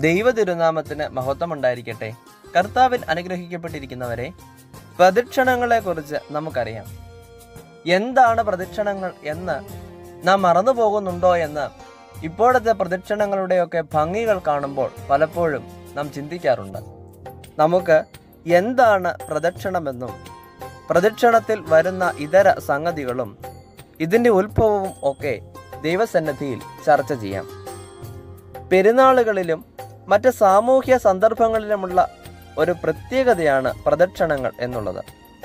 ദൈവ തിരുനാമത്തിന് മഹത്വമുണ്ടായിരിക്കട്ടെ കർത്താവിൽ അനുഗ്രഹിക്കപ്പെട്ടിരിക്കുന്നവരെ പ്രദക്ഷിണങ്ങളെക്കുറിച്ച് നമുക്കറിയാം എന്താണ് പ്രദക്ഷിണങ്ങൾ എന്ന് നാം മറന്നു പോകുന്നുണ്ടോ എന്ന് ഇപ്പോഴത്തെ പ്രദക്ഷിണങ്ങളുടെയൊക്കെ ഭംഗികൾ കാണുമ്പോൾ പലപ്പോഴും നാം ചിന്തിക്കാറുണ്ട് നമുക്ക് എന്താണ് പ്രദക്ഷിണമെന്നും പ്രദക്ഷിണത്തിൽ വരുന്ന ഇതര സംഗതികളും ഇതിൻ്റെ ഉത്ഭവവും ഒക്കെ ദൈവസന്നിധിയിൽ ചർച്ച ചെയ്യാം പെരുന്നാളുകളിലും മറ്റ് സാമൂഹ്യ സന്ദർഭങ്ങളിലുമുള്ള ഒരു പ്രത്യേകതയാണ് പ്രദക്ഷിണങ്ങൾ എന്നുള്ളത്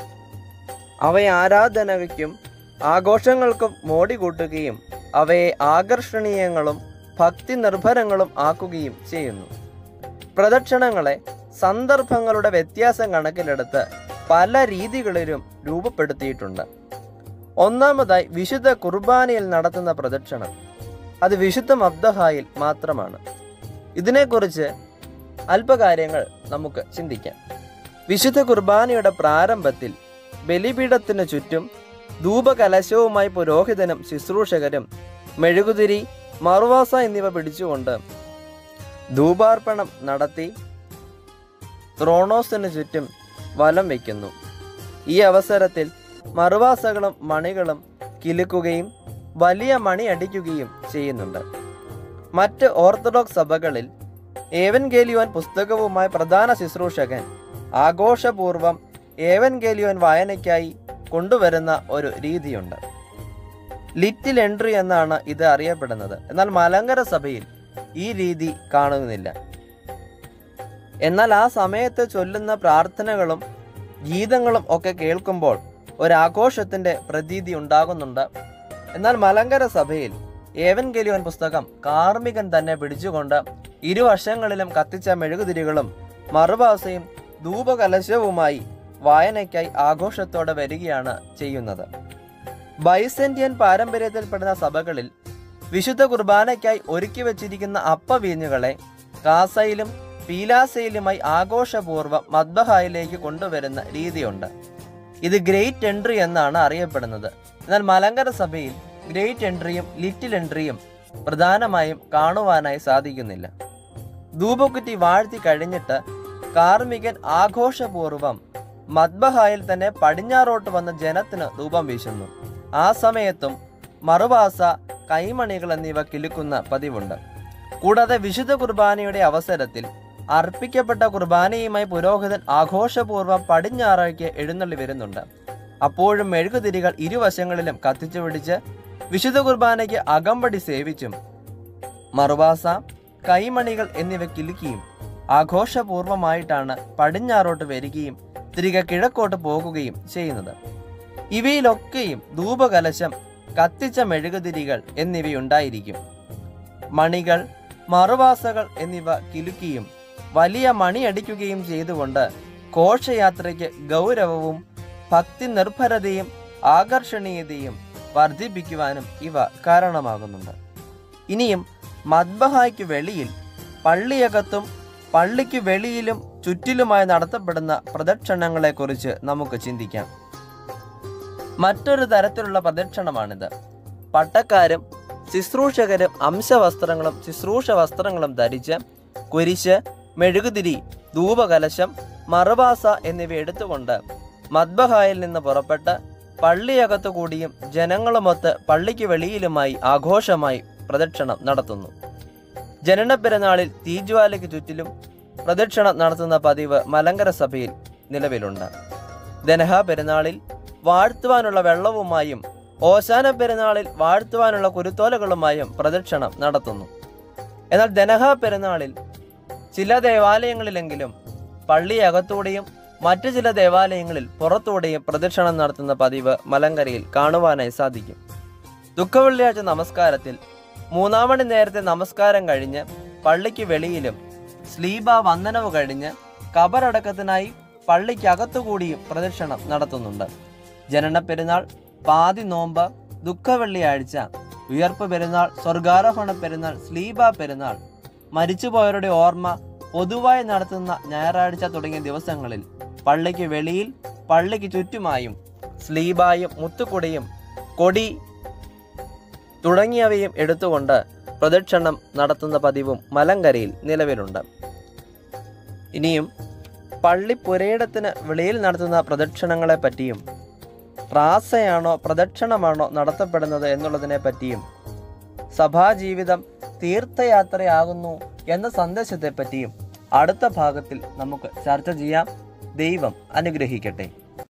അവയെ ആരാധനയ്ക്കും ആഘോഷങ്ങൾക്കും മോടി കൂട്ടുകയും അവയെ ആകർഷണീയങ്ങളും ഭക്തി നിർഭരങ്ങളും ആക്കുകയും ചെയ്യുന്നു പ്രദക്ഷിണങ്ങളെ സന്ദർഭങ്ങളുടെ വ്യത്യാസം കണക്കിലെടുത്ത് പല രീതികളിലും രൂപപ്പെടുത്തിയിട്ടുണ്ട് ഒന്നാമതായി വിശുദ്ധ കുർബാനയിൽ നടത്തുന്ന പ്രദക്ഷിണം അത് വിശുദ്ധ മബ്ദഹായിൽ മാത്രമാണ് ഇതിനെക്കുറിച്ച് അല്പകാര്യങ്ങൾ നമുക്ക് ചിന്തിക്കാം വിശുദ്ധ കുർബാനയുടെ പ്രാരംഭത്തിൽ ബലിപീഠത്തിനു ചുറ്റും ധൂപകലശവുമായി പുരോഹിതനും ശുശ്രൂഷകരും മെഴുകുതിരി മറുവാസ എന്നിവ പിടിച്ചുകൊണ്ട് ധൂപാർപ്പണം നടത്തി ത്രോണോസിന് ചുറ്റും വലം വയ്ക്കുന്നു ഈ അവസരത്തിൽ മറുവാസകളും മണികളും കിലുക്കുകയും വലിയ മണി അടിക്കുകയും ചെയ്യുന്നുണ്ട് മറ്റ് ഓർത്തഡോക്സ് സഭകളിൽ ഏവൻഗേലിയോൻ പുസ്തകവുമായി പ്രധാന ശുശ്രൂഷകൻ ആഘോഷപൂർവം ഏവൻഗേലിയോൻ വായനയ്ക്കായി കൊണ്ടുവരുന്ന ഒരു രീതിയുണ്ട് ലിറ്റിൽ എൻട്രി എന്നാണ് ഇത് അറിയപ്പെടുന്നത് എന്നാൽ മലങ്കര സഭയിൽ ഈ രീതി കാണുന്നില്ല എന്നാൽ ആ സമയത്ത് ചൊല്ലുന്ന പ്രാർത്ഥനകളും ഗീതങ്ങളും ഒക്കെ കേൾക്കുമ്പോൾ ഒരാഘോഷത്തിന്റെ പ്രതീതി ഉണ്ടാകുന്നുണ്ട് എന്നാൽ മലങ്കര സഭയിൽ ഏവൻഗലിയോൻ പുസ്തകം കാർമികൻ തന്നെ പിടിച്ചുകൊണ്ട് ഇരുവശങ്ങളിലും കത്തിച്ച മെഴുകുതിരികളും മറുഭാസയും ധൂപകലശവുമായി വായനയ്ക്കായി ആഘോഷത്തോടെ വരികയാണ് ചെയ്യുന്നത് ബൈസന്റിയൻ പാരമ്പര്യത്തിൽപ്പെടുന്ന സഭകളിൽ വിശുദ്ധ കുർബാനയ്ക്കായി ഒരുക്കി വച്ചിരിക്കുന്ന അപ്പവീഞ്ഞുകളെ കാസയിലും പീലാസയിലുമായി ആഘോഷപൂർവ്വം മദ്ബഹായിലേക്ക് കൊണ്ടുവരുന്ന രീതിയുണ്ട് ഇത് ഗ്രേറ്റ് എൻട്രി എന്നാണ് അറിയപ്പെടുന്നത് എന്നാൽ മലങ്കര സഭയിൽ ഗ്രേറ്റ് എൻട്രിയും ലിറ്റിൽ എൻട്രിയും പ്രധാനമായും കാണുവാനായി സാധിക്കുന്നില്ല ധൂപക്കുറ്റി വാഴ്ത്തി കഴിഞ്ഞിട്ട് കാർമികൻ ആഘോഷപൂർവം മദ്ബഹായിൽ തന്നെ പടിഞ്ഞാറോട്ട് വന്ന ജനത്തിന് ധൂപം വീശുന്നു ആ സമയത്തും മറുവാസ കൈമണികൾ എന്നിവ കിലുക്കുന്ന പതിവുണ്ട് കൂടാതെ വിശുദ്ധ കുർബാനയുടെ അവസരത്തിൽ അർപ്പിക്കപ്പെട്ട കുർബാനയുമായി പുരോഹിതൻ ആഘോഷപൂർവ്വം പടിഞ്ഞാറേക്ക് എഴുന്നള്ളി വരുന്നുണ്ട് അപ്പോഴും മെഴുകുതിരികൾ ഇരുവശങ്ങളിലും കത്തിച്ചു പിടിച്ച് വിശുദ്ധ കുർബാനയ്ക്ക് അകമ്പടി സേവിച്ചും മറുവാസ കൈമണികൾ എന്നിവ കിലുക്കിയും ആഘോഷപൂർവമായിട്ടാണ് പടിഞ്ഞാറോട്ട് വരികയും തിരികെ കിഴക്കോട്ട് പോകുകയും ചെയ്യുന്നത് ഇവയിലൊക്കെയും ധൂപകലശം കത്തിച്ച മെഴുകുതിരികൾ എന്നിവയുണ്ടായിരിക്കും മണികൾ മറുവാസകൾ എന്നിവ കിലുക്കിയും വലിയ മണിയടിക്കുകയും ചെയ്തുകൊണ്ട് ഘോഷയാത്രയ്ക്ക് ഗൗരവവും ഭക്തി നിർഭരതയും ആകർഷണീയതയും വർദ്ധിപ്പിക്കുവാനും ഇവ കാരണമാകുന്നുണ്ട് ഇനിയും മദ്ബഹായ്ക്ക് വെളിയിൽ പള്ളിയകത്തും പള്ളിക്ക് വെളിയിലും ചുറ്റിലുമായി നടത്തപ്പെടുന്ന പ്രദക്ഷിണങ്ങളെക്കുറിച്ച് നമുക്ക് ചിന്തിക്കാം മറ്റൊരു തരത്തിലുള്ള പ്രദക്ഷിണമാണിത് പട്ടക്കാരും ശുശ്രൂഷകരും അംശവസ്ത്രങ്ങളും ശുശ്രൂഷ വസ്ത്രങ്ങളും ധരിച്ച് കുരിശ് മെഴുകുതിരി ധൂപകലശം മറുവാസ എന്നിവ എടുത്തുകൊണ്ട് മദ്ബഹായിൽ നിന്ന് പുറപ്പെട്ട് പള്ളിയകത്തു കൂടിയും ജനങ്ങളുമൊത്ത് പള്ളിക്ക് വെളിയിലുമായി ആഘോഷമായി പ്രദക്ഷിണം നടത്തുന്നു ജനന പെരുന്നാളിൽ തീജ്വാലയ്ക്ക് ചുറ്റിലും പ്രദക്ഷിണം നടത്തുന്ന പതിവ് മലങ്കര സഭയിൽ നിലവിലുണ്ട് ദനഹ പെരുന്നാളിൽ വാഴ്ത്തുവാനുള്ള വെള്ളവുമായും ഓശാന പെരുന്നാളിൽ വാഴ്ത്തുവാനുള്ള കുരുത്തോലകളുമായും പ്രദക്ഷിണം നടത്തുന്നു എന്നാൽ ദനഹ പെരുന്നാളിൽ ചില ദേവാലയങ്ങളിലെങ്കിലും പള്ളിയകത്തൂടെയും മറ്റു ചില ദേവാലയങ്ങളിൽ പുറത്തൂടെയും പ്രദക്ഷിണം നടത്തുന്ന പതിവ് മലങ്കരയിൽ കാണുവാനായി സാധിക്കും ദുഃഖവെള്ളിയാഴ്ച നമസ്കാരത്തിൽ മൂന്നാമണി നേരത്തെ നമസ്കാരം കഴിഞ്ഞ് പള്ളിക്ക് വെളിയിലും സ്ലീബ വന്ദനവ് കഴിഞ്ഞ് കബറടക്കത്തിനായി പള്ളിക്കകത്തുകൂടിയും പ്രദക്ഷിണം നടത്തുന്നുണ്ട് ജനന പെരുന്നാൾ പാതി നോമ്പ് ദുഃഖവെള്ളിയാഴ്ച ഉയർപ്പ് പെരുന്നാൾ സ്വർഗാരോഹണ പെരുന്നാൾ സ്ലീബ പെരുന്നാൾ മരിച്ചുപോയവരുടെ ഓർമ്മ പൊതുവായി നടത്തുന്ന ഞായറാഴ്ച തുടങ്ങിയ ദിവസങ്ങളിൽ പള്ളിക്ക് വെളിയിൽ പള്ളിക്ക് ചുറ്റുമായും സ്ലീബായും മുത്തുകുടയും കൊടി തുടങ്ങിയവയും എടുത്തുകൊണ്ട് പ്രദക്ഷിണം നടത്തുന്ന പതിവും മലങ്കരയിൽ നിലവിലുണ്ട് ഇനിയും പള്ളിപ്പുരയിടത്തിന് വെളിയിൽ നടത്തുന്ന പ്രദക്ഷിണങ്ങളെ പറ്റിയും റാസയാണോ പ്രദക്ഷിണമാണോ നടത്തപ്പെടുന്നത് എന്നുള്ളതിനെ പറ്റിയും സഭാജീവിതം തീർത്ഥയാത്രയാകുന്നു എന്ന സന്ദേശത്തെപ്പറ്റിയും അടുത്ത ഭാഗത്തിൽ നമുക്ക് ചർച്ച ചെയ്യാം ദൈവം അനുഗ്രഹിക്കട്ടെ